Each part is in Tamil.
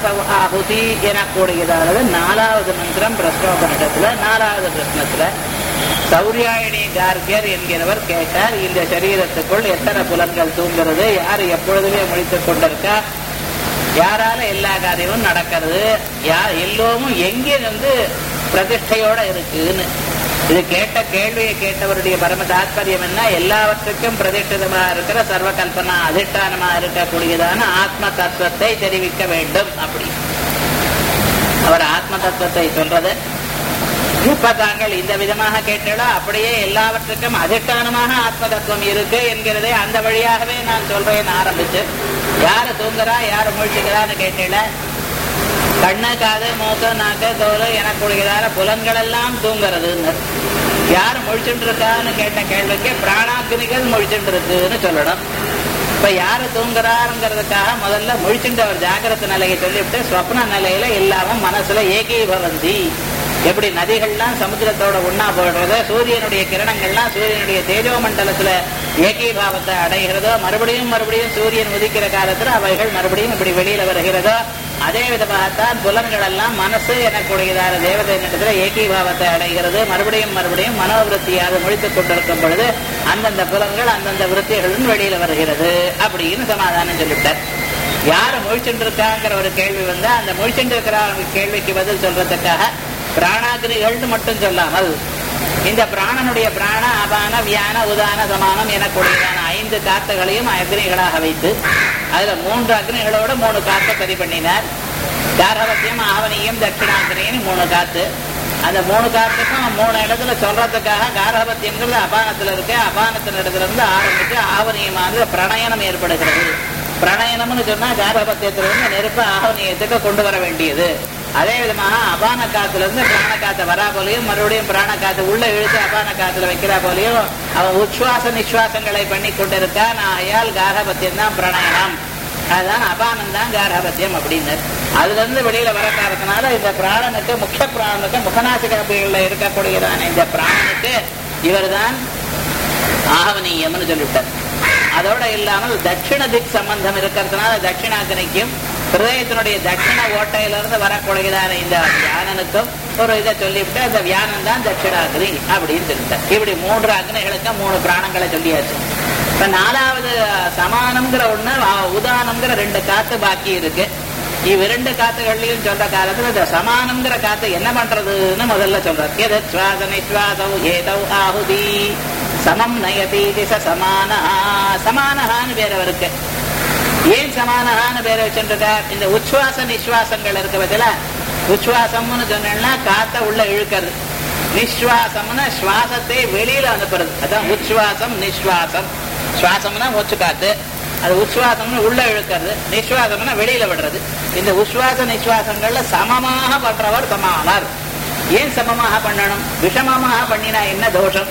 ஏதௌ ஆகுதி எனக்கூடியதாவது நாலாவது மந்திரம் பிரஸ்னோபனிஷத்துல நாலாவது பிரஸ்னத்துல சௌரியாயணி கார்கியர் என்கிறவர் கேட்டார் இந்த சரீரத்துக்குள் எத்தனை புலன்கள் தூங்குறது யார் எப்பொழுதுமே முடித்துக் கொண்டிருக்கா யாரால எல்லா காரியமும் நடக்கிறது யார் எல்லோரும் எங்கே வந்து பிரதிஷ்டையோட இருக்குன்னு இது கேட்ட கேள்வியை கேட்டவருடைய பரம தாத்பரியம் என்ன எல்லாவற்றுக்கும் பிரதிஷ்டிதமா இருக்கிற சர்வ கல்பனா அதிஷ்டானமா இருக்கக்கூடியதான ஆத்ம தத்துவத்தை தெரிவிக்க வேண்டும் அப்படி அவர் ஆத்ம தத்துவத்தை சொல்றது இப்ப தாங்கள் இந்த விதமாக கேட்டாலோ அப்படியே எல்லாவற்றுக்கும் அதிஷ்டானமாக ஆத்ம தத்துவம் இருக்கு என்கிறதை அந்த வழியாகவே நான் சொல்றேன் ஆரம்பிச்சு யாரு தூங்குறா யாரு முழிச்சுக்கிறான்னு கேட்டீங்கள கண்ணு காது மூக்கு நாக்கு தோல் எனக்குரியதான புலன்கள் எல்லாம் தூங்குறதுன்னு யார் முழிச்சுட்டு இருக்கான்னு கேட்ட கேள்விக்கு பிராணாக்னிகள் முழிச்சுட்டு இருக்குன்னு சொல்லணும் இப்ப யாரு தூங்குறாருங்கிறதுக்காக முதல்ல முழிச்சுட்டு அவர் ஜாகிரத நிலையை சொல்லிவிட்டு ஸ்வப்ன நிலையில எல்லாமும் மனசுல ஏகீபவந்தி எப்படி நதிகள்லாம் சமுத்திரத்தோட ஒன்னா போடுறது சூரியனுடைய கிரணங்கள்லாம் சூரியனுடைய தேஜோ மண்டலத்துல ஏகீபாவத்தை அடைகிறதோ மறுபடியும் மறுபடியும் சூரியன் உதிக்கிற காலத்துல அவைகள் மறுபடியும் இப்படி வெளியில வருகிறதோ அதே விதமாகத்தான் புலன்கள் எல்லாம் மனசு எனக்கூடியதான தேவதை இடத்துல ஏகீபாவத்தை அடைகிறது மறுபடியும் மறுபடியும் மனோவிருத்தியாக முழித்துக் கொண்டிருக்கும் பொழுது அந்தந்த புலன்கள் அந்தந்த விருத்திகளும் வெளியில வருகிறது அப்படின்னு சமாதானம் சொல்லிவிட்டார் யாரு முழிச்சுட்டு இருக்காங்கிற ஒரு கேள்வி வந்து அந்த முழிச்சுட்டு இருக்கிற கேள்விக்கு பதில் சொல்றதுக்காக பிராணாகினிகள்னு மட்டும் சொல்லாமல் இந்த பிராணனுடைய பிராண அபான வியான உதான சமானம் எனக்கூடியதான ஐந்து காத்துகளையும் அக்னிகளாக வைத்து அதுல மூன்று அக்னிகளோட மூணு காத்தை சரி பண்ணினார் காரவத்தியம் ஆவணியம் தட்சிணாகினியும் மூணு காத்து அந்த மூணு காத்துக்கும் மூணு இடத்துல சொல்றதுக்காக காரபத்தியங்கிறது அபானத்துல இருக்கு அபானத்தின் இடத்துல இருந்து ஆரம்பிச்சு ஆவணியமானது பிரணயனம் ஏற்படுகிறது பிரணயனம்னு சொன்னா காரபத்தியத்திலிருந்து நெருப்பு ஆவணியத்துக்கு கொண்டு வர வேண்டியது அதே விதமாக அபான காத்துல இருந்து பிராண காத்த வரா போலையும் மறுபடியும் பிராண காத்து உள்ள இழுத்து அபான காத்துல வைக்கிறா போலையும் அவன் உச்சுவாச நிஸ்வாசங்களை பண்ணி கொண்டிருக்கான் ஆயால் காரபத்தியம் தான் பிரணயனம் அதுதான் அபானம் தான் காரபத்தியம் அப்படின்னு அதுல இருந்து வெளியில வர காரணத்தினால இந்த பிராணனுக்கு முக்கிய பிராணனுக்கு முகநாசிகர்கள இருக்கக்கூடியதான இந்த பிராணனுக்கு இவர்தான் ஆகவனீயம்னு சொல்லிவிட்டார் அதோட இல்லாமல் தட்சிண திக் சம்பந்தம் இருக்கிறதுனால தட்சிணாகினிக்கும் ஹிருதயத்தினுடைய தட்சிண ஓட்டையிலிருந்து வரக்கூடியதான இந்த வியானனுக்கும் ஒரு இதை சொல்லிவிட்டு அந்த வியானம் தான் தட்சிணாகினி அப்படின்னு சொல்லிட்டார் இப்படி மூன்று அக்னிகளுக்கு மூணு பிராணங்களை சொல்லியாச்சு இப்ப நாலாவது சமானம்ங்கிற ஒண்ணு உதானம்ங்கிற ரெண்டு காத்து பாக்கி இருக்கு இவ்விரண்டு காத்துகள்லயும் சொல்ற காலத்துல இந்த சமானம்ங்கிற காத்து என்ன பண்றதுன்னு முதல்ல சொல்றார் எது சுவாச நிஸ்வாசௌ ஏதௌ ஆகுதி சமம் நயதி திச சமான சமானஹான்னு பேர் அவருக்கு ஏன் சமானஹான்னு பேர் வச்சுருக்கார் இந்த உச்சுவாச நிஸ்வாசங்கள் இருக்க பதில உச்சுவாசம்னு சொன்னா காத்த உள்ள இழுக்கிறது நிஸ்வாசம்னா சுவாசத்தை வெளியில அனுப்புறது அதான் உச்சுவாசம் நிஸ்வாசம் சுவாசம்னா மூச்சு காத்து அது உச்சுவாசம்னு உள்ள இழுக்கிறது நிஸ்வாசம்னா வெளியில விடுறது இந்த உச்சுவாச நிஸ்வாசங்கள்ல சமமாக பண்றவர் சமானார் ஏன் சமமாக பண்ணணும் விஷமமாக பண்ணினா என்ன தோஷம்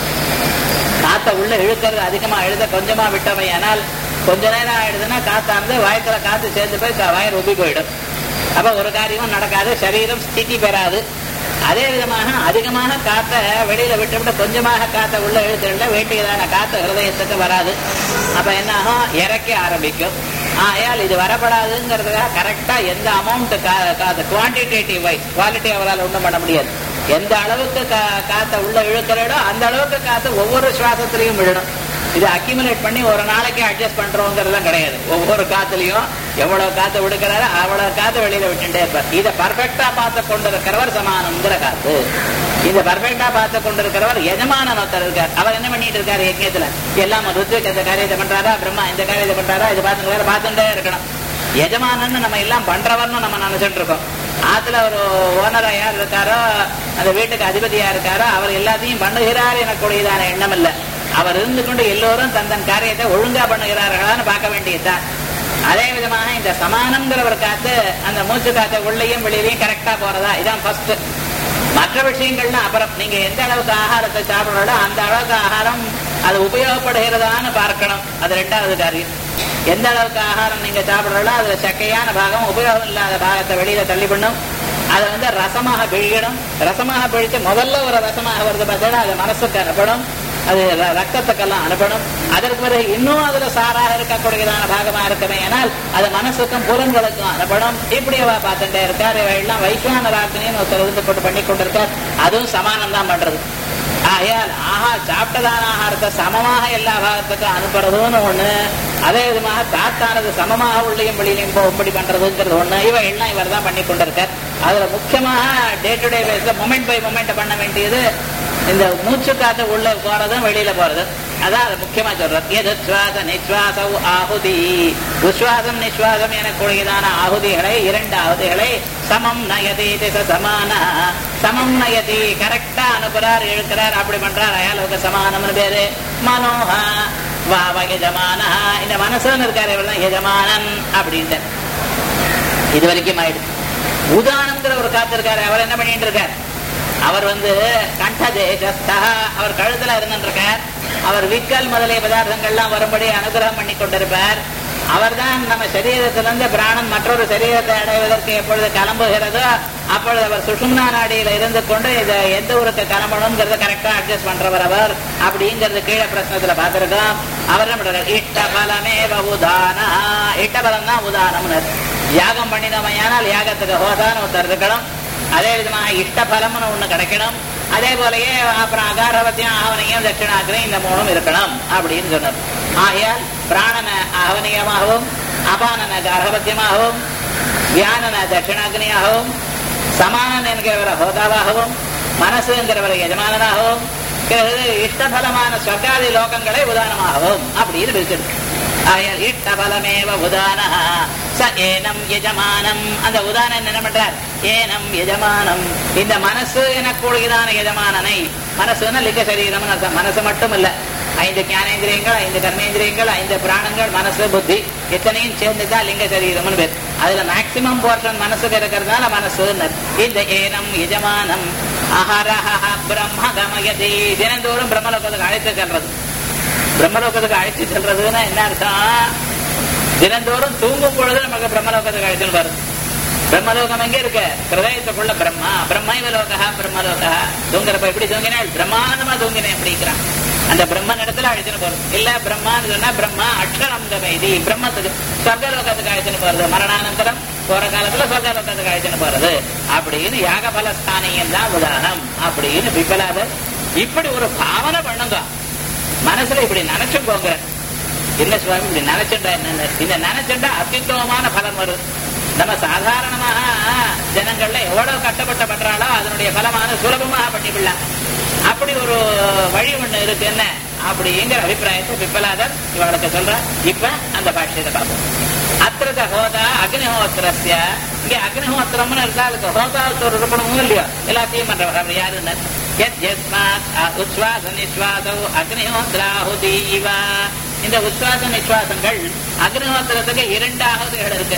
காத்த உள்ள இழுக்கிறது அதிகமா எழுத கொஞ்சமா விட்டவை ஆனால் கொஞ்ச நேரம் ஆயிடுதுன்னா காத்தாந்து வயத்துல காத்து சேர்ந்து போய் வயர் உப்பி போயிடும் அப்ப ஒரு காரியமும் நடக்காது சரீரம் ஸ்திதி பெறாது அதே விதமாக அதிகமாக காத்த வெளியில விட்டுவிட்டு கொஞ்சமாக காத்த உள்ள இழுத்துள்ள வேண்டியதான காத்த ஹிருதயத்துக்கு வராது அப்ப என்ன ஆகும் இறக்க ஆரம்பிக்கும் ஆயால் இது வரப்படாதுங்கிறதுக்காக கரெக்டா எந்த அமௌண்ட் காத்த குவான்டிடேட்டிவ் வைஸ் குவாலிட்டி அவரால் ஒன்றும் பண்ண முடியாது எந்த அளவுக்கு காத்த உள்ள இழுக்கிறடோ அந்த அளவுக்கு காத்து ஒவ்வொரு சுவாசத்திலையும் விழணும் இது அக்யூமுலேட் பண்ணி ஒரு நாளைக்கு அட்ஜஸ்ட் பண்றோங்கிறதுலாம் கிடையாது ஒவ்வொரு காத்துலயும் எவ்வளவு காத்து விடுக்கிறாரோ அவ்வளவு காத்து வெளியில விட்டுட்டே இருப்பார் இதை பர்ஃபெக்டா பார்த்து கொண்டிருக்கிறவர் சமானம்ங்கிற காத்து இந்த பர்ஃபெக்டா பார்த்து கொண்டிருக்கிறவர் எஜமானன் ஒருத்தர் இருக்கார் அவர் என்ன பண்ணிட்டு இருக்காரு யஜ்யத்துல எல்லாம் ருத்விக் இந்த காரியத்தை பண்றாரா பிரம்மா இந்த காரியத்தை பண்றாரா இது பார்த்து பார்த்துட்டே இருக்கணும் எஜமானன்னு நம்ம எல்லாம் பண்றவர்னு நம்ம நினைச்சிட்டு இருக்கோம் ஆத்துல ஒரு ஓனரா யார் இருக்காரோ அந்த வீட்டுக்கு அதிபதியா இருக்காரோ அவர் எல்லாத்தையும் பண்ணுகிறார் எனக்குடையதான எண்ணம் இல்ல அவர் இருந்து கொண்டு எல்லோரும் தன் தன் காரியத்தை ஒழுங்கா பண்ணுகிறார்களான்னு பார்க்க வேண்டியதுதான் அதே விதமாக இந்த சமானம்ங்கிறவர் காத்து அந்த மூச்சு காத்த உள்ளேயும் வெளியிலையும் கரெக்டா போறதா இதான் ஃபர்ஸ்ட் மற்ற விஷயங்கள்னா அப்புறம் நீங்க எந்த அளவுக்கு ஆகாரத்தை சாப்பிடுறோ அந்த அளவுக்கு ஆகாரம் அது உபயோகப்படுகிறதான்னு பார்க்கணும் அது ரெண்டாவது காரியம் எந்த அளவுக்கு ஆகாரம் நீங்க சாப்பிடுறோ அதுல சக்கையான பாகம் உபயோகம் இல்லாத பாகத்தை வெளியில தள்ளி பண்ணும் அதை வந்து ரசமாக பிழியணும் ரசமாக பிழிச்சு முதல்ல ஒரு ரசமாக வருது பார்த்தா அது மனசுக்கு அனுப்பணும் அது ர- ரத்தத்துக்கெல்லாம் அனுப்பணும் அதற்கு பிறகு இன்னும் அதுல சாராக இருக்கக்கூடியதான பாகமா இருக்குமே ஆனால் அது மனசுக்கும் புலன்களுக்கும் அனுப்பணும் இப்படி அவ பார்த்துட்டே இருக்கார் இவையெல்லாம் வைக்கான ராத்திரின்னு ஒருத்தர் இருந்து கொண்டு பண்ணி கொண்டிருக்கார் அதுவும் சமானம் தான் பண்றது ஆகையால் ஆஹா சாப்பிட்டதான ஆகாரத்தை சமமாக எல்லா பாகத்துக்கும் அனுப்புறதுன்னு ஒண்ணு அதே விதமாக காத்தானது சமமாக உள்ளையும் வெளியிலையும் போகும்படி பண்றதுங்கிறது ஒண்ணு இவை எல்லாம் இவர் தான் பண்ணி கொண்டிருக்கார் அதுல முக்கியமாக டே டு டே பேஸ்ல மொமெண்ட் பை மொமெண்ட் பண்ண வேண்டியது இந்த மூச்சு காத்து உள்ள போறதும் வெளியில போறது அதான் அது முக்கியமா சொல்றது எது சுவாச நிஸ்வாச ஆகுதி உஸ்வாசம் நிஸ்வாசம் எனக்கூடியதான ஆகுதிகளை இரண்டு ஆகுதிகளை சமம் நயதி திச சமான சமம் நயதி கரெக்டா அனுப்புறார் இழுக்கிறார் அப்படி பண்றார் அயாலோக சமானம்னு பேரு மனோஹ வாவ எஜமான இந்த மனசுன்னு இருக்காரு இவர் தான் எஜமானன் அப்படின்ட்டு இது வரைக்கும் ஆயிடுச்சு உதானம்ங்கிற ஒரு காத்து இருக்காரு அவர் என்ன பண்ணிட்டு இருக்கார் அவர் வந்து கண்டதேசஸ்தா அவர் கழுத்துல இருந்துருக்கார் அவர் விக்கல் முதலிய பதார்த்தங்கள்லாம் வரும்படி அனுகிரகம் பண்ணி கொண்டிருப்பார் அவர்தான் நம்ம சரீரத்திலிருந்து பிராணன் மற்றொரு சரீரத்தை அடைவதற்கு எப்பொழுது கிளம்புகிறதோ அப்பொழுது அவர் சுஷும்னா நாடியில இருந்து கொண்டு இதை எந்த ஊருக்கு கிளம்பணுங்கிறத கரெக்டா அட்ஜஸ்ட் பண்றவர் அவர் அப்படிங்கிறது கீழே பிரச்சனத்துல பார்த்திருக்கோம் அவர் என்ன பண்றாரு இஷ்ட பலமே உதானா இஷ்ட பலம் தான் உதானம்னு யாகம் பண்ணினவையானால் யாகத்துக்கு ஹோதான்னு ஒருத்தர் இருக்கணும் அதே விதமாக இஷ்ட பலம்னு ஒண்ணு கிடைக்கணும் அதே போலயே அப்புறம் அகாரவத்தியம் ஆவணியம் தட்சிணாகிரம் இந்த மூணும் இருக்கணும் அப்படின்னு சொன்னார் ஆகையால் பிராணன ஆவணியமாகவும் அபானன கர்ப்பத்தியமாகவும் வியானன தட்சிணாகினியாகவும் சமானன் என்கிறவரை ஹோதாவாகவும் மனசு என்கிறவரை எஜமானனாகவும் பிறகு இஷ்டபலமான சொர்க்காதி லோகங்களை உதாரணமாகவும் அப்படின்னு பிரிச்சிருக்கு ஆகையால் இஷ்டபலமேவ உதான ச ஏனம் எஜமானம் அந்த உதாரணம் என்ன பண்றார் ஏனம் எஜமானம் இந்த மனசு எனக்கூடியதான எஜமானனை மனசுன்னா லிங்க சரீரம் அர்த்தம் மனசு மட்டும் இல்ல ஐந்து ஞானேந்திரியங்கள் ஐந்து கர்மேந்திரியங்கள் ஐந்து பிராணங்கள் மனசு புத்தி இத்தனையும் சேர்ந்துதான் லிங்க சரீரம்னு பேர் அதுல மேக்சிமம் போர்ஷன் மனசுக்கு இருக்கிறதுனால மனசு இந்த ஏனம் எஜமானம் அஹரஹ பிரம்ம கமயதி தினந்தோறும் பிரம்மலோகத்துக்கு அழைத்து செல்றது பிரம்மலோகத்துக்கு அழைத்து செல்றதுன்னா என்ன அர்த்தம் தினந்தோறும் தூங்கும் பொழுது நமக்கு பிரம்மலோகத்துக்கு அழைத்துன்னு வருது பிரம்மலோகம் எங்க இருக்கு ஹிருதயத்துக்குள்ள பிரம்மா பிரம்மைவ லோகா பிரம்மலோகா தூங்குறப்ப எப்படி தூங்கினேன் பிரம்மாண்டமா தூங்கினேன் அப்படிங்கிறான் அந்த பிரம்மன் இடத்துல அழைச்சுன்னு போறது இல்ல பிரம்மான்னு சொன்னா பிரம்மா அக்ஷரம் கமைதி பிரம்மத்துக்கு சொர்க்கலோகத்துக்கு அழைச்சுன்னு போறது மரணானந்தரம் போற காலத்துல சொர்க்கலோகத்துக்கு அழைச்சுன்னு போறது அப்படின்னு யாக பலஸ்தானியம் தான் உதாரணம் அப்படின்னு பிப்பலாதர் இப்படி ஒரு பாவனை பண்ணுங்க மனசுல இப்படி நினைச்சு போங்க என்ன சுவாமி இப்படி நினைச்சுட்டா என்ன இந்த நினைச்சுட்டா அத்யுத்தமமான பலன் வரும் நம்ம சாதாரணமாக ஜனங்கள்ல எவ்வளவு கஷ்டப்பட்ட பண்றாளோ அதனுடைய பலமான சுலபமாக பண்ணிவிடலாம் அப்படி ஒரு வழி ஒண்ணு இருக்கு என்ன அப்படிங்கிற அபிப்பிராயத்தை பிப்பலாதர் இவளுக்கு சொல்ற இப்ப அந்த பாஷ்யத்தை பார்ப்போம் அத்திரத ஹோதா அக்னிஹோத்திரஸ்ய இங்க அக்னிஹோத்திரம்னு இருந்தா அதுக்கு ஹோதாவுக்கு இருக்கணும் இல்லையோ எல்லாத்தையும் பண்றவர் அவர் யாருன்னு யத் யஸ்மாத் அ- உச்வாச நிஸ்வாசௌ அக்னிஹோத்ராஹுதி இவ இந்த உச்வாச நிஸ்வாசங்கள் அக்னிஹோத்திரத்துக்கு இரண்டு ஆகுதிகள் இருக்கு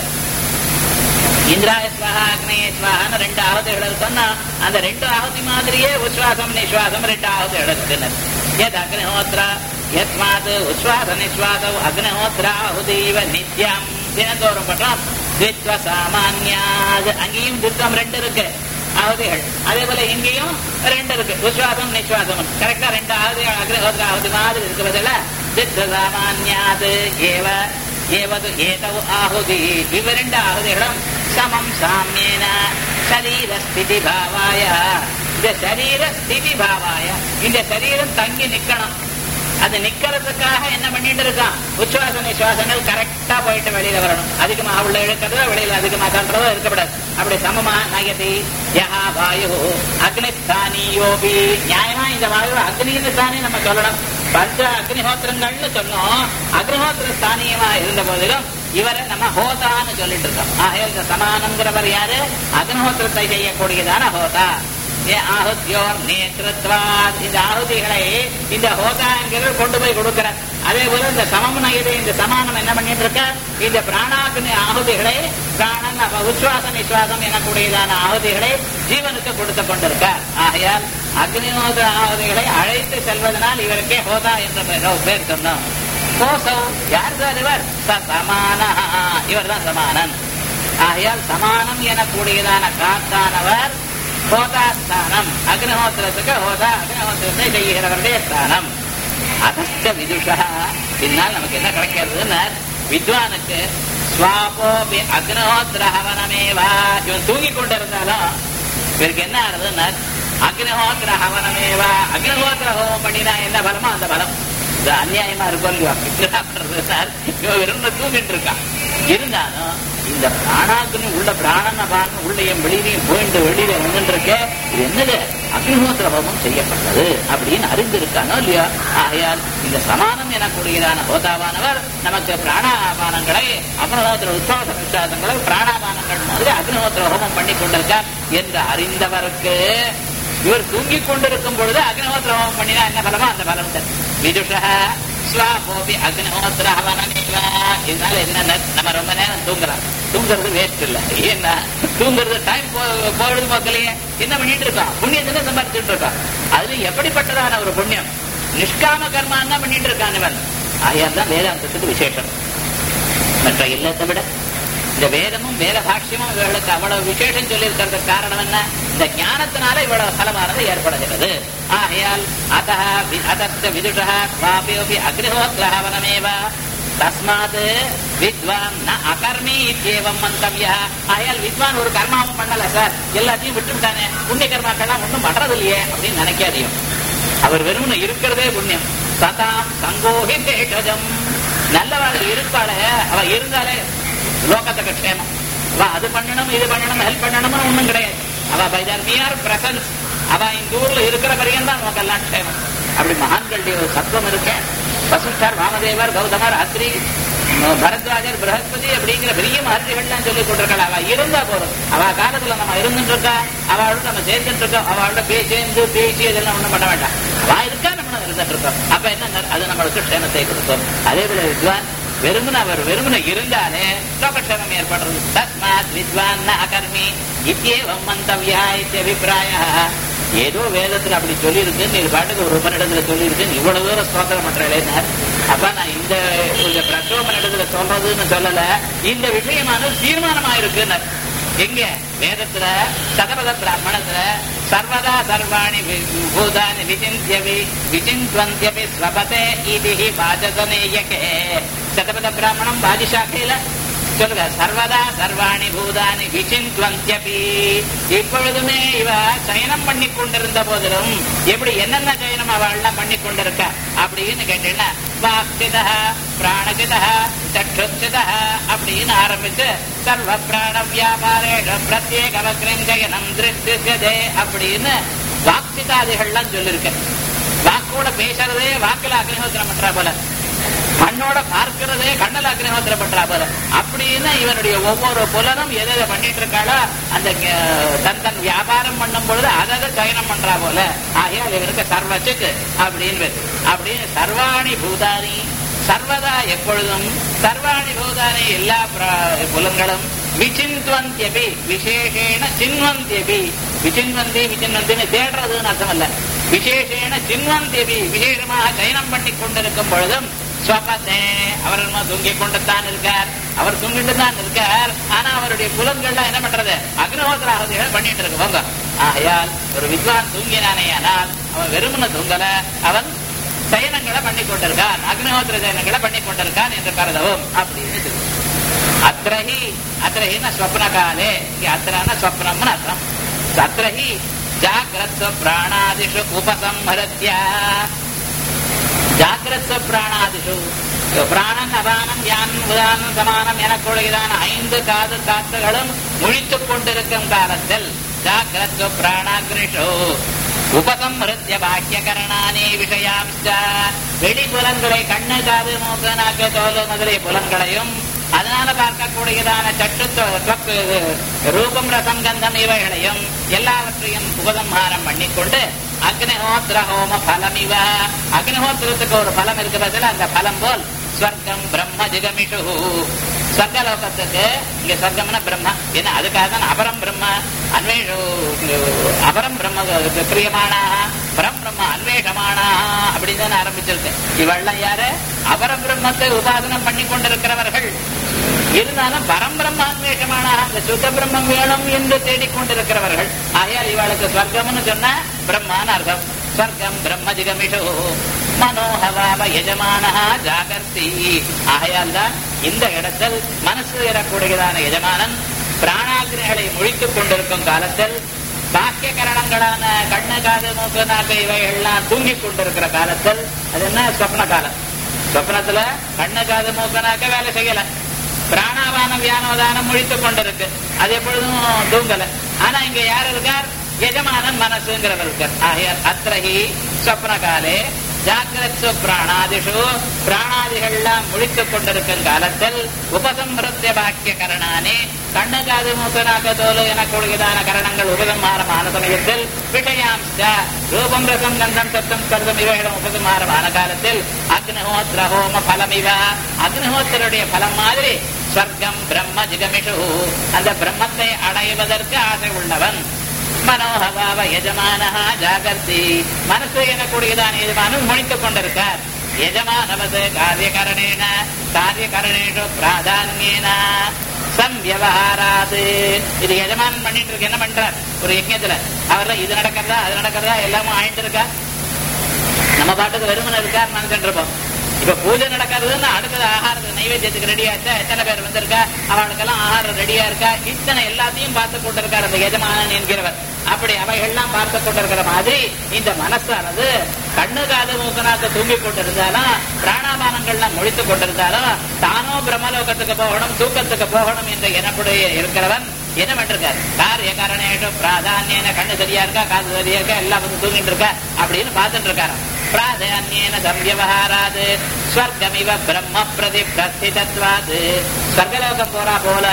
இந்திராய ஸ்வஹா அக்னேய ஸ்வஹான்னு ரெண்டு ஆகுதிகள் இருக்குன்னா அந்த ரெண்டு ஆகுதி மாதிரியே உச்வாசம் நிஸ்வாசம் ரெண்டு ஆகுதிகள் இருக்குன்னு எத் அக்னிஹோத்ர யஸ்மாத் உச்வாச நிஸ்வாசௌ அக்னிஹோத்ராஹுதீவ நித்யம் தினந்தோறும் பண்றோம் தித்வ சாமான்யாது அங்கேயும் தித்வம் ரெண்டு இருக்கு ஆகுதிகள் அதே போல இங்கேயும் ரெண்டு இருக்கு உஸ்வாசம் நிஸ்வாசம் கரெக்டா ரெண்டு ஆகுதிகள் அக்னிஹோத்ர ஆகுதி மாதிரி இருக்கு பதில தித்வ சாமான்யாது ஏவ ஏவது ஏதவு ஆகுதி இவரெண்டு ஆகுதிகளும் சமம் சாமியேன சரீர ஸ்திதி பாவாய இந்த சரீர ஸ்திதி பாவாய இந்த சரீரம் தங்கி நிக்கணும் அது நிக்கிறதுக்காக என்ன பண்ணிட்டு இருக்கான் உச்சுவாச நிசுவாசங்கள் கரெக்டா போயிட்டு வெளியில வரணும் அதிகமா உள்ள இழுக்கிறதோ வெளியில அதிகமா தள்ளுறதோ இருக்கக்கூடாது அப்படி சமமா நயதி யஹா வாயு அக்னிஸ்தானியோபி நியாயமா இந்த வாயு அக்னின்னு தானே நம்ம சொல்லணும் பஞ்ச அக்னிஹோத்திரங்கள்னு சொன்னோம் அக்னிஹோத்திர ஸ்தானியமா இருந்த போதிலும் இவரை நம்ம ஹோதான்னு சொல்லிட்டு இருக்கோம் ஆக இந்த சமானங்கிறவர் யாரு அக்னிஹோத்திரத்தை செய்யக்கூடியதான ஹோதா ஏ ஆಹುತ್யோர் நேத்திருத்வாத் இந்த ஆಹುதிகளை இந்த ஹோதாங்கிறவர் கொண்டு போய் கொடுக்கிறார் அதே போல இந்த சமம் நயது இந்த சமானம் என்ன பண்ணிட்டு இருக்க இந்த பிராணாக்னி ஆಹುதிகளை பிராணன் அப்ப உச்சுவாச நிஸ்வாசம் எனக்கூடியதான ஆಹುதிகளை ஜீவனுக்கு கொடுத்து கொண்டிருக்கார் ஆகையால் அக்னிஹோத ஆಹುதிகளை அழைத்து செல்வதனால் இவருக்கே ஹோதா என்ற பெயர் பேர் சொன்னோம் கோசௌ யார் சார் இவர் ச சமான இவர் தான் சமானன் ஆகையால் சமானம் எனக்கூடியதான காத்தானவர் ஹோதா ஸ்தானம் அக்னிஹோத்திரத்துக்கு ஹோதா அக்னிஹோத்திரத்தை செய்கிறவருடைய ஸ்தானம் அதஸ்த விதுஷா பின்னால் நமக்கு என்ன கிடைக்கிறதுன்னா வித்வானுக்கு ஸ்வாபோபி அக்னோத்திர ஹவனமேவா இவன் தூங்கி கொண்டிருந்தாலும் இவருக்கு என்ன ஆகுதுன்னா அக்னிஹோத்திர ஹவனமேவா அக்னிஹோத்திர ஹோமம் பண்ணினா என்ன பலமோ அந்த பலம் இது அநியாயமா இருக்கும் இல்லையா இவன் வெறும் தூங்கிட்டு இருக்கான் இருந்தாலும் இந்த பிராணாக்குன்னு உள்ள பிராணன பாருங்க உள்ளேயும் வெளியிலையும் போயிட்டு வெளியில வந்துட்டு இருக்கே இது என்னது அக்னிஹோத்திர ஹோமம் செய்யப்பட்டது அப்படின்னு அறிந்திருக்கானோ இல்லையா ஆகையால் இந்த சமானம் எனக்கூடியதான ஹோதாவானவர் நமக்கு பிராணாபானங்களை அக்னிஹோத்திர உற்சவ சமிஷாதங்களை பிராணாபானங்கள் மாதிரி அக்னிஹோத்திர ஹோமம் பண்ணி கொண்டிருக்கார் என்று அறிந்தவருக்கு இவர் தூங்கிக் கொண்டிருக்கும் பொழுது அக்னிஹோத்திர ஹோமம் பண்ணினா என்ன பலமோ அந்த பலம் தரும் விதுஷா ஸ்வாபோபி அக்னிஹோத்திர ஹவனமேவா இதனால என்ன நம்ம ரொம்ப நேரம் தூங்குறோம் தூங்குறது வேஸ்ட் இல்ல ஏன்னா தூங்குறது டைம் போறது மக்களையே என்ன பண்ணிட்டு இருக்கோம் புண்ணியத்தை சம்பாதிச்சுட்டு இருக்கோம் அதுல எப்படிப்பட்டதான ஒரு புண்ணியம் நிஷ்காம கர்மா என்ன பண்ணிட்டு இருக்கான் இவன் ஆயால் தான் வேதாந்தத்துக்கு விசேஷம் மற்ற இல்லத்தை விட இந்த வேதமும் வேத பாஷ்யமும் இவர்களுக்கு அவ்வளவு விசேஷம் சொல்லி இருக்கிறதுக்கு காரணம் என்ன இந்த ஞானத்தினால இவ்வளவு பலமானது ஏற்படுகிறது ஆகையால் அத்த அதத்த விதுஷா குவாபியோபி அக்னிஹோத்ரஹவனமேவ தஸ்மாத் வித்வான் ந அகர்மி இத்தியேவம் மந்தவியா ஆயால் வித்வான் ஒரு கர்மாவும் பண்ணல சார் எல்லாத்தையும் விட்டுவிட்டானே புண்ணிய கர்மாக்கள்லாம் ஒன்றும் பண்றது இல்லையே அப்படின்னு நினைக்காதையும் அவர் வெறும் இருக்கிறதே புண்ணியம் சதாம் சங்கோஹி தேஷஜம் நல்லவாள் இருப்பாளே அவ இருந்தாலே லோகத்துக்கு க்ஷேமம் அவ அது பண்ணணும் இது பண்ணணும் ஹெல்ப் பண்ணணும்னு ஒண்ணும் கிடையாது அவ பை தர் மியார் பிரசன்ஸ் அவ இந்த ஊர்ல இருக்கிற வரையும் தான் நமக்கு எல்லாம் க்ஷேமம் அப்படி மகான்களுடைய ஒரு சத்துவம் இருக்கு வசிஷ்டர் வாமதேவர் கௌதமர் அத்ரி பரத்வாஜர் பிரகஸ்பதி அப்படிங்கிற பெரிய மகர்ஷிகள்லாம் சொல்லி கொண்டிருக்காள் அவ இருந்தா போதும் அவ காலத்துல நம்ம இருந்துட்டு இருக்கா அவளோட நம்ம சேர்ந்துட்டு இருக்கோம் அவளோட பே சேர்ந்து பேசி இதெல்லாம் ஒண்ணும் பண்ண வேண்டாம் அவ இருக்கா நம்ம இருந்துட்டு இருக்கோம் அப்ப என்ன அது நம்மளுக்கு க்ஷேமத்தை கொடுக்கும் அதே போல வித்வான் வெறுமன அவர் வெறுமன இருந்தாலே லோகக்ஷேமம் ஏற்படுறது தஸ்மாத் வித்வான் அகர்மி இத்தியேவம் மந்தவியா இத்தியபிப்பிராய ஏதோ வேதத்துல அப்படி சொல்லியிருக்கு நீ பாட்டுக்கு ஒரு உபனிடத்துல சொல்லியிருக்கு இவ்வளவு தூரம் ஸ்தோத்திரம் பண்றேன் அப்ப நான் இந்த இந்த பிரசோபனிடத்துல சொல்றதுன்னு சொல்லல இந்த விஷயமானது தீர்மானமா இருக்குன்னு எங்க வேதத்துல சதபத பிராமணத்துல சர்வதா சர்வாணி பூதானி விசிந்தியவி விசிந்த்வந்தியபி ஸ்வபதே இதிஹி வாஜசனேயகே சதபத பிராமணம் வாதிசாக்கையில சொல்லுங்க சர்வதா சர்வாணி பூதானி விசிந்த்வந்தியபி இப்பொழுதுமே இவ சயனம் பண்ணி கொண்டிருந்த போதிலும் எப்படி என்னென்ன சயனம் அவள்லாம் பண்ணி கொண்டிருக்கா அப்படின்னு கேட்டீங்கன்னா வாக்சிதா பிராணசிதா சற்றுச்சிதா அப்படின்னு ஆரம்பிச்சு சர்வ பிராண வியாபாரேஷ பிரத்யேக வக்ரஞ்சயனம் திருஷ்யதே அப்படின்னு வாக்சிதாதிகள்லாம் சொல்லியிருக்கேன் வாக்கோட பேசுறதே வாக்குல அக்னிஹோத்திரம் பண்றா போல கண்ணோட பார்க்கிறதே கண்ணல அக்னிஹோத்திரம் பண்றா போல அப்படின்னு இவனுடைய ஒவ்வொரு புலனும் எதை எதை பண்ணிட்டு இருக்காளோ அந்த அஹ், தன் தன் வியாபாரம் பண்ணும் பொழுது அதை சயனம் பண்றா போல ஆகையால் இவனுக்கு சர்வச்சுக்கு அப்படின்னு பேரு. அப்படின்னு சர்வாணி பூதானி சர்வதா எப்பொழுதும் சர்வாணி பூதானி எல்லா பிர- புலன்களும் விசிந்த்வந்தியபி விசேஷேன சின்வந்தியபி விசின்வந்தி விசின்வந்தின்னு தேடுறதுன்னு அர்த்தம் அல்ல விசேஷேன சின்வந்தியபி விசேஷமாக சயனம் பண்ணி கொண்டிருக்கும் பொழுதும் ஸ்வபத்தே அவர் என்னமோ தூங்கிக் கொண்டுதான் இருக்கார் அவர் தூங்கிட்டு தான் இருக்கார் ஆனா அவருடைய புலன்கள்லாம் என்ன பண்றது அக்னிஹோத்திர ஆகுதிகள் பண்ணிட்டு இருக்கு போங்க ஆகையால் ஒரு வித்வான் தூங்கினானே ஆனால் அவன் வெறுமன தூங்கல அவன் சயனங்களை பண்ணி கொண்டிருக்கான் அக்னிஹோத்திர சயனங்களை பண்ணி கொண்டிருக்கான் என்று கருதவும் அப்படின்னு சொல்லு. அத்திரஹி அத்திரஹின ஸ்வப்ன காலே இங்க அத்திரான ஸ்வப்னம்னு அர்த்தம் அத்திரஹி ஜாகிரத்வ பிராணாதிஷு உபசம்ஹரத்யா ஜாகிரத்வ பிராணாதிஷு பிராணன் அபானம் யான் உதானம் சமானம் எனக்குள்ளதான ஐந்து காது காத்துகளும் முழித்துக் கொண்டிருக்கும் காலத்தில் ஜாகிரத்வ பிராணாக்னிஷோ உபசம்ஹிருத்திய பாக்கியகரணானே விஷயாம்ச வெளி புலன்களை கண்ணு காது மூக்கு நாக்கு தோல் முதலிய புலன்களையும் அதனால பார்க்கக்கூடியதான சட்டு தொ- தொக்கு, இது, ரூபம் ரசம் கந்தம் இவைகளையும் எல்லாவற்றையும் உபசம்ஹாரம் பண்ணிக்கொண்டு அக்னிஹோத்திர ஹோம பலம் இவ அக்னிஹோத்திரத்துக்கு ஒரு பலம் இருக்கு பதில் அந்த பலம் போல் ஸ்வர்க்கம் பிரம்ம ஜிகமிஷு சொர்க்கலோகத்துக்கு இங்க சொர்க்கம்னா பிரம்ம ஏன்னா அதுக்காக தான் அபரம் பிரம்ம அன்வேஷு அபரம் பிரம்ம பிரியமானா பரம் பிரம்ம அன்வேஷமானா அப்படின்னு தானே ஆரம்பிச்சிருக்கு இவெல்லாம் யாரு அபரம் பிரம்மத்தை உபாசனம் பண்ணி கொண்டிருக்கிறவர்கள் இருந்தாலும் பரம்பிரம்மான்வேஷமான அந்த சுத்த பிரம்மம் வேணும் என்று தேடிக்கொண்டிருக்கிறவர்கள் ஆகையால் இவளுக்கு ஸ்வர்க்கம்னு சொன்னா பிரம்மான்னு அர்த்தம் ஸ்வர்க்கம் பிரம்ம ஜிகமிஷு மனோஹவாவ எஜமான ஜாகர்த்தி ஆகையால் தான் இந்த இடத்தில் மனசு எறக்கூடியதான எஜமானன் பிராணாகிரிகளை முழித்துக் கொண்டிருக்கும் காலத்தில் பாக்கிய கரணங்களான கண்ணு காது மூக்கு நாக்கு இவைகள்லாம் தூங்கிக் கொண்டிருக்கிற காலத்தில் அது என்ன சொப்ன காலம் சொப்னத்துல கண்ணு காது மூக்கு நாக்க வேலை செய்யல பிராணாபானம் வியானோதானம் முழித்துக் கொண்டிருக்கு அது எப்பொழுதும் தூங்கல ஆனா இங்க யார் இருக்கார் எஜமானன் மனசுங்கிறவர் இருக்கார் ஆகையால் அத்திரஹி சொப்ன காலே ஜாகிரத் பிராணாதிஷு பிராணாதிகள்லாம் முழித்துக் கொண்டிருக்கும் காலத்தில் உபசம்பிருத்திய பாக்கிய கரணானே கண்ணு காது மூக்கு நாக்கு தோல் எனக்கூடியதான கரணங்கள் உபசம்ஹாரமான சமயத்தில் விஷயாம்ச ரூபம் ரசம் கந்தம் சத்தம் ஸ்பர்தம் இவைகளும் உபசம்ஹாரமான காலத்தில் அக்னிஹோத்திர ஹோம பலமிவ அக்னிஹோத்திரருடைய பலம் மாதிரி ஸ்வர்க்கம் பிரம்ம ஜிகமிஷு அந்த பிரம்மத்தை அடைவதற்கு ஆசை உள்ளவன் மனோஹவாவ எஜமான ஜாகர்த்தி மனசு எனக்கூடியதான எஜமானும் முடித்துக் கொண்டிருக்கார் எஜமானவது காரியகரணேன காரியகரணேஷு பிராதான்யேன சம்வியவஹாராது இது எஜமானன் பண்ணிட்டு இருக்கு என்ன பண்றார் ஒரு யஜ்யத்துல அவர்ல இது நடக்கிறதா அது நடக்கிறதா எல்லாமும் ஆயிட்டு இருக்கா நம்ம பாட்டுக்கு வெறுமனை இருக்கார் நினைச்சுட்டு இருப்போம் இப்ப பூஜை நடக்கிறதுன்னா அடுத்தது ஆகாரத்துக்கு நைவேத்தியத்துக்கு ரெடியா இருக்கா எத்தனை பேர் வந்திருக்கா அவளுக்கெல்லாம் ஆகாரம் ரெடியா இருக்கா இத்தனை எல்லாத்தையும் பார்த்து கொண்டிருக்கார் அந்த எஜமானன் என்கிறவர் அப்படி அவைகள்லாம் பார்த்து கொண்டிருக்கிற மாதிரி இந்த மனசானது கண்ணு காது மூக்கனாக்க தூங்கி கொண்டிருந்தாலும் பிராணாபானங்கள்லாம் முழித்துக் கொண்டிருந்தாலும் தானோ பிரம்மலோகத்துக்கு போகணும் தூக்கத்துக்கு போகணும் என்று எனப்படைய இருக்கிறவன் என்ன பண்ணிருக்காரு காரிய காரணேஷு பிராதான்யன கண்ணு சரியா இருக்கா காது சரியா இருக்கா எல்லாம் வந்து தூங்கிட்டு இருக்கா அப்படின்னு பார்த்துட்டு இருக்காரு பிராதான்யன சம்யவஹாராது ஸ்வர்கமிவ பிரம்ம பிரதி பிரஸ்திதத்வாது ஸ்வர்கலோகம் போறா போல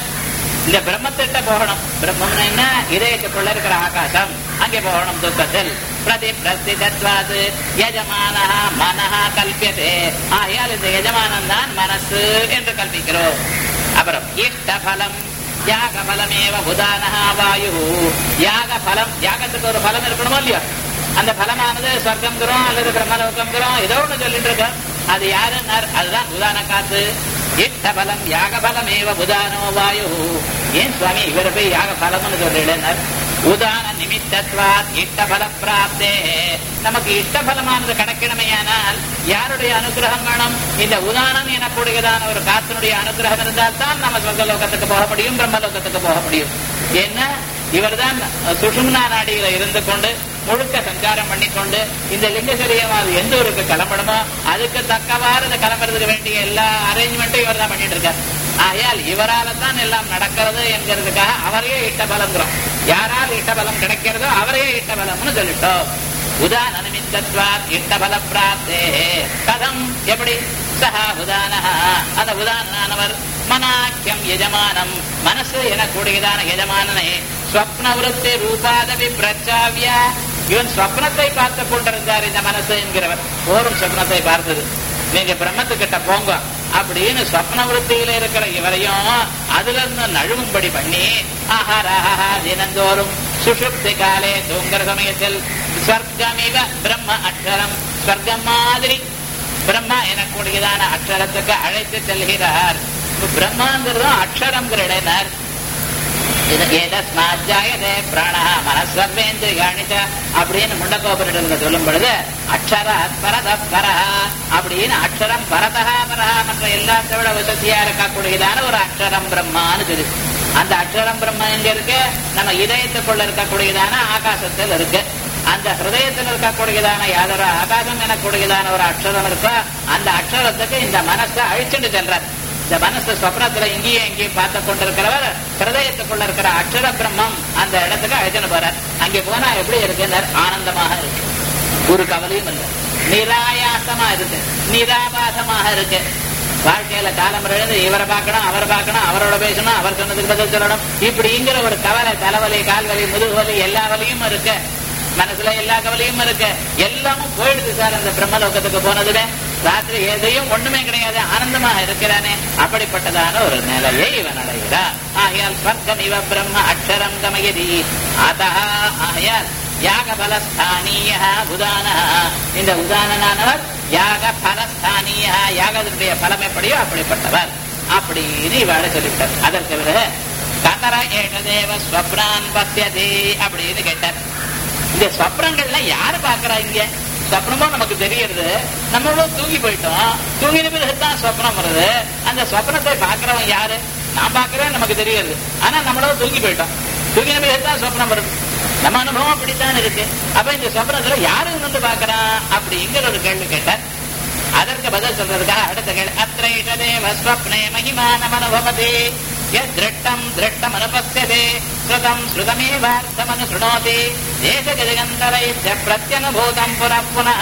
இந்த பிரம்மத்திட்ட போகணும் பிரம்மம்னு என்ன இதயத்துக்குள்ள இருக்கிற ஆகாசம் அங்கே போகணும் துக்கத்தில் பிரதி பிரஸ்திதத்வாது யஜமான மனஹ கல்பியதே ஆகையால் இந்த எஜமானன் தான் மனசு என்று கல்பிக்கிறோம் அப்புறம் இஷ்ட பலம் யாக பலமேவ உதானஹா வாயு யாக பலம் யாகத்துக்கு ஒரு பலம் இருக்கணுமோ இல்லையோ அந்த பலமானது சொர்க்கம்ங்கிறோம் அல்லது பிரம்மலோகம்ங்கிறோம் ஏதோ ஒண்ணு சொல்லிட்டு இருக்கோம் அது யாருன்னார் அதுதான் உதான காத்து இஷ்ட பலம் யாக பலமேவ உதானோ வாயு ஏன் சுவாமி இவரை போய் யாக பலம்னு சொல்றேன் உதான நிமித்தத்வாத் இஷ்ட பல பிராப்தே நமக்கு இஷ்ட பலமானது கிடைக்கணுமையானால் யாருடைய அனுகிரகம் வேணும் இந்த உதானம் எனக்கூடியதான ஒரு காத்தினுடைய அனுகிரகம் இருந்தால் தான் நம்ம சொர்க்கலோகத்துக்கு போக முடியும் பிரம்மலோகத்துக்கு போக முடியும் ஏன்னா இவர்தான் சுஷும்னா நாடியில இருந்து கொண்டு முழுக்க சஞ்சாரம் பண்ணிக்கொண்டு இந்த லிங்க சரியமாவது எந்த ஊருக்கு கிளம்பணுமோ அதுக்கு தக்கவாறு இந்த கிளம்புறதுக்கு வேண்டிய எல்லா அரேஞ்ச்மெண்ட்டும் இவர் தான் பண்ணிட்டு இருக்கார் ஆகையால் இவரால தான் எல்லாம் நடக்கிறது என்கிறதுக்காக அவரையே இஷ்டபலங்கிறோம் யாரால் இஷ்டபலம் கிடைக்கிறதோ அவரையே இஷ்டபலம்னு சொல்லிட்டோம் உதான நிமித்தத்வாத் இஷ்டபல பிராப்தே கதம் எப்படி சஹா உதானஹ அந்த உதானவர் மனாக்கியம் எஜமானம் மனசு எனக்கூடியதான எஜமானனை ஸ்வப்ன விருத்தி ரூபாதவி பிரச்சாவிய இவன் ஸ்வப்னத்தை பார்த்து கொண்டிருந்தார் இந்த மனசு என்கிறவர் ஓரும் ஸ்வப்னத்தை பார்த்தது நீங்க பிரம்மத்துக்கிட்ட போங்க அப்படின்னு ஸ்வப்ன விருத்தியில இருக்கிற இவரையும் அதுல இருந்து நழுவும்படி பண்ணி ஆஹாராஹா தினந்தோறும் சுஷுப்தி காலே தூங்குற சமயத்தில் ஸ்வர்க்கமிவ பிரம்ம அக்ஷரம் ஸ்வர்க்கம் மாதிரி பிரம்மா எனக்கூடியதான அக்ஷரத்துக்கு அழைத்து செல்கிறார் பிரம்மாங்கிறதும் அக்ஷரம்ங்கிற இடையினர் ஏதஸ்மாஜாயதே பிராணா மனஸ்வர்வேந்திரியாணிச்ச அப்படின்னு முண்டகோபுரிடத்துல சொல்லும் பொழுது அக்ஷர பரத பரஹ அப்படின்னு அக்ஷரம் பரதா பரஹா மற்ற எல்லாத்தை விட வசதியா இருக்கக்கூடியதான ஒரு அக்ஷரம் பிரம்மான்னு சொல்லி அந்த அக்ஷரம் பிரம்ம எங்க இருக்கு நம்ம இதயத்துக்குள்ள இருக்கக்கூடியதான ஆகாசத்தில் இருக்கு அந்த ஹிருதயத்தில் இருக்கக்கூடியதான யாதொரு ஆகாசம் எனக்கூடியதான ஒரு அக்ஷரம் இருக்கோ அந்த அக்ஷரத்துக்கு இந்த மனசை அழிச்சுட்டு செல்றார் இந்த மனசு சொப்னத்துல இங்கேயும் எங்கேயும் பார்த்து கொண்டிருக்கிறவர் ஹிருதயத்துக்குள்ள இருக்கிற அக்ஷர பிரம்மம் அந்த இடத்துக்கு அழைச்சுன்னு போறார் அங்கே போனா எப்படி இருக்குன்னார் ஆனந்தமாக இருக்கு ஒரு கவலையும் இல்லை நிராயாசமா இருக்கு நிராபாசமாக இருக்கு வாழ்க்கையில காலம் எழுந்து இவரை பார்க்கணும் அவரை பார்க்கணும் அவரோட பேசணும் அவர் சொன்னதுக்கு பதில் சொல்லணும் இப்படிங்கிற ஒரு கவலை தலைவலி கால்வலி முதுகு வலி எல்லா வலியும் இருக்கு மனசுல எல்லா கவலையும் இருக்கு எல்லாமும் போயிடுது சார் அந்த பிரம்மலோகத்துக்கு போனதுல ராத்திரி எதையும் ஒண்ணுமே கிடையாது ஆனந்தமாக இருக்கிறானே அப்படிப்பட்டதான ஒரு நிலையை இவன் அடைகிறான் ஆகையால் ஸ்வர்க்கம் இவ பிரம்ம அக்ஷரம் கமயதி அதா ஆகையால் யாக பலஸ்தானிய உதான இந்த உதானனானவர் யாக பலஸ்தானிய யாகத்தினுடைய பலம் எப்படியோ அப்படிப்பட்டவர் அப்படின்னு இவாளை சொல்லிவிட்டார் அதற்கு பிறகு கதர ஏகதேவ ஸ்வப்னான் பத்தியதே அப்படின்னு கேட்டார் இந்த ஸ்வப்னங்கள்ல யாரு பாக்குறா இங்க சொப்னமும் நமக்கு தெரியறது நம்மளும் தூங்கி போயிட்டோம் தூங்கின பிறகு தான் சொப்னம் வருது அந்த சொப்னத்தை பாக்குறவன் யாரு நான் பாக்குறேன் நமக்கு தெரியுது ஆனா நம்மளும் தூங்கி போயிட்டோம் தூங்கின பிறகு தான் சொப்னம் வருது நம்ம அனுபவம் அப்படித்தான் இருக்கு அப்ப இந்த சொப்னத்துல யாரு வந்து பாக்குறான் அப்படிங்கிற ஒரு கேள்வி கேட்டார் அதற்கு பதில் சொல்றதுக்காக அடுத்த கேள்வி அத்ரைஷதேவ ஸ்வப்னே மகிமானம் அனுபவதி திருட்டம் திருட்டம் அனுபத்தியதே ஸ்ருதம் ஸ்ருதமேவார்த்தம் அனுசுணோதி தேசகதிகந்தரை பிரத்யனுபூதம் புனః புனः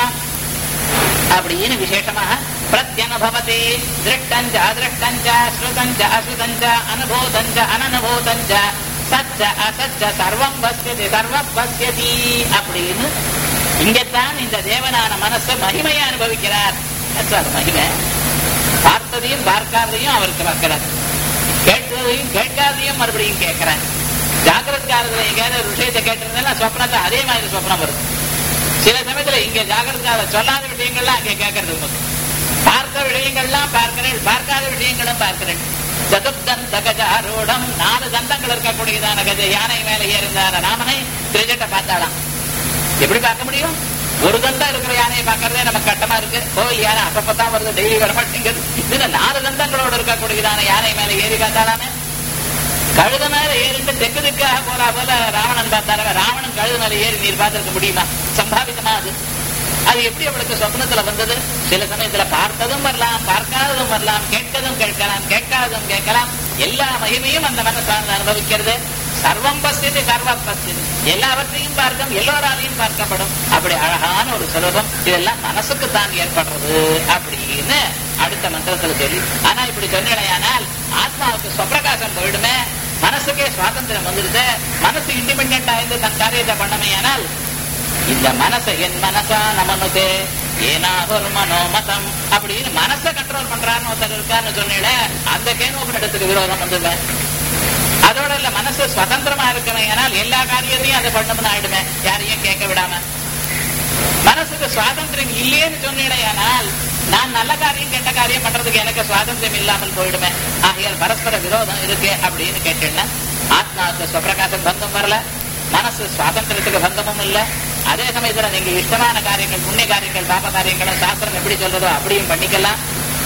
அப்படின்னு விசேஷமாக பிரத்யனுபவதி திருஷ்டஞ்ச அதிருஷ்டஞ்ச ஸ்ருதஞ்ச அசுதஞ்ச அனுபூதஞ்ச அனனுபூதஞ்ச சச்ச அசச்ச சர்வம் பசியதி சர்வம் பசியதி அப்படின்னு இங்கத்தான் இந்த தேவனான மனசு மகிமையை அனுபவிக்கிறார் அது மகிமை பார்த்ததையும் பார்க்காததையும் அவருக்கு பார்க்கிறார் கேட்டதையும் கேட்காதையும் மறுபடியும் கேட்கிறார் ஜாகிரத காலத்துல எங்கேயாவது ஒரு விஷயத்தை கேட்டிருந்தேன்னா சொப்னத்தை அதே மாதிரி சொப்னம் வரும் சில சமயத்துல இங்க ஜாகிரத கால சொல்லாத விஷயங்கள்லாம் அங்கே கேட்கறது உமக்கு பார்த்த விஷயங்கள்லாம் பார்க்கிறேன் பார்க்காத விஷயங்களும் பார்க்கிறேன் சதுர்தந்த கஜாரூடம் நாலு தந்தங்கள் இருக்கக்கூடியதான கஜ யானை மேல ஏறிந்தார ராமனை திருஜட்ட பார்த்தாளாம் எப்படி பார்க்க முடியும் ஒரு தந்தம் இருக்கிற யானையை பார்க்கறதே நமக்கு கட்டமா இருக்கு கோவில் யானை அப்பப்பதான் வருது டெய்லி வர மாட்டேங்குது இதுல நாலு தந்தங்களோட இருக்கக்கூடியதான யானை மேல ஏறி பார்த்தாலாமே கழுத மேல ஏறிட்டு தெற்கு திக்காக போறா போல ராவணன் பார்த்தாரு ராவணன் கழுத மேல ஏறி நீர் பார்த்திருக்க முடியுமா சம்பாவிதமா அது அது எப்படி அவளுக்கு சொப்னத்துல வந்தது சில சமயத்துல பார்த்ததும் வரலாம் பார்க்காததும் வரலாம் கேட்கதும் கேட்கலாம் கேட்காததும் கேட்கலாம் எல்லா மகிமையும் அந்த மனசார்ந்து அனுபவிக்கிறது சர்வம் பசியது சர்வ பசியது எல்லாவற்றையும் பார்க்கும் எல்லோராலையும் பார்க்கப்படும் அப்படி அழகான ஒரு சுலபம் இதெல்லாம் மனசுக்கு தான் ஏற்படுறது அப்படின்னு அடுத்த மந்திரத்துல சொல்லி ஆனா இப்படி சொன்னேனால் ஆத்மாவுக்கு சொப்பிரகாசம் போயிடுமே மனசுக்கே சுவாதந்திரம் வந்துடுது மனசு இண்டிபெண்டா இருந்து தன் காரியத்தை பண்ணமையானால் இந்த மனசை என் மனசா நமனுதே ஏனாகுர் மனோமதம் அப்படின்னு மனசை கண்ட்ரோல் பண்றான்னு ஒருத்தர் இருக்கான்னு சொன்னீங்களே அந்த கேனோபனிடத்துக்கு விரோதம் வந்துடுவேன் அதோட இல்ல மனசு சுதந்திரமா இருக்கணும் ஏனால் எல்லா காரியத்தையும் அதை பண்ணணும்னு ஆயிடுமே யாரையும் கேட்க விடாம மனசுக்கு சுவாதந்திரம் இல்லையேன்னு சொன்னீடையானால் நான் நல்ல காரியம் கெட்ட காரியம் பண்றதுக்கு எனக்கு சுவாதந்திரம் இல்லாமல் போயிடுமே ஆகையால் பரஸ்பர விரோதம் இருக்கு அப்படின்னு கேட்டேன்னா ஆத்மாவுக்கு சுவப்பிரகாசம் பந்தம் வரல மனசு சுவாதந்திரத்துக்கு பந்தமும் இல்ல அதே சமயத்துல நீங்க இஷ்டமான காரியங்கள் புண்ணிய காரியங்கள் பாப காரியங்களும் சாஸ்திரம் எப்படி சொல்றதோ அப்படியும் பண்ணிக்கலாம்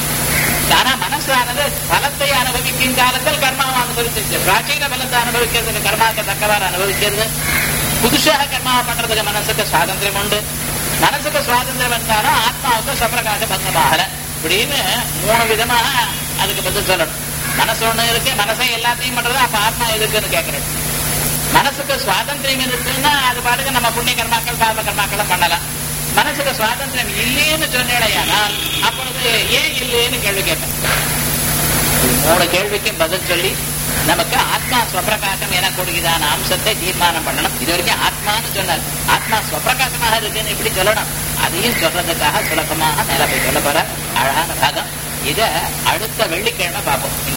ஆனா மனசானது பலத்தை அனுபவிக்கும் காலத்தில் கர்மாவை அனுபவிச்சிருச்சு பிராச்சீன பலத்தை அனுபவிக்கிறதுக்கு கர்மாவுக்கு தக்கவாறு அனுபவிக்கிறது புதுசாக கர்மாவை பண்றதுக்கு மனசுக்கு சுவாதந்திரம் உண்டு மனசுக்கு சுவாதந்திரம் இருந்தாலும் ஆத்மாவுக்கு சப்பிரகாச பங்கமாகல இப்படின்னு மூணு விதமா அதுக்கு பதில் சொல்லணும் மனசு ஒண்ணு இருக்கு மனசை எல்லாத்தையும் பண்றது அப்ப ஆத்மா எதுக்குன்னு கேட்கறது மனசுக்கு சுவாதந்திரம் இருக்குன்னா அது பாட்டுக்கு நம்ம புண்ணிய கர்மாக்கள் பாப கர்மாக்களும் பண்ணலாம் மனசுக்கு சுவாதந்திரம் இல்லைன்னு சொன்னேடையானால் அப்பொழுது ஏன் இல்லைன்னு கேள்வி கேட்பேன் மூணு கேள்விக்கும் பதில் சொல்லி நமக்கு ஆத்மா ஸ்வப்பிரகாசம் என கூடியதான அம்சத்தை தீர்மானம் பண்ணணும் இது வரைக்கும் ஆத்மான்னு சொன்னார் ஆத்மா ஸ்வப்பிரகாசமாக இருக்குன்னு இப்படி சொல்லணும் அதையும் சொல்றதுக்காக சுலபமாக மேல போய் சொல்ல போற அழகான பாகம் இத அடுத்த வெள்ளிக்கிழமை பார்ப்போம்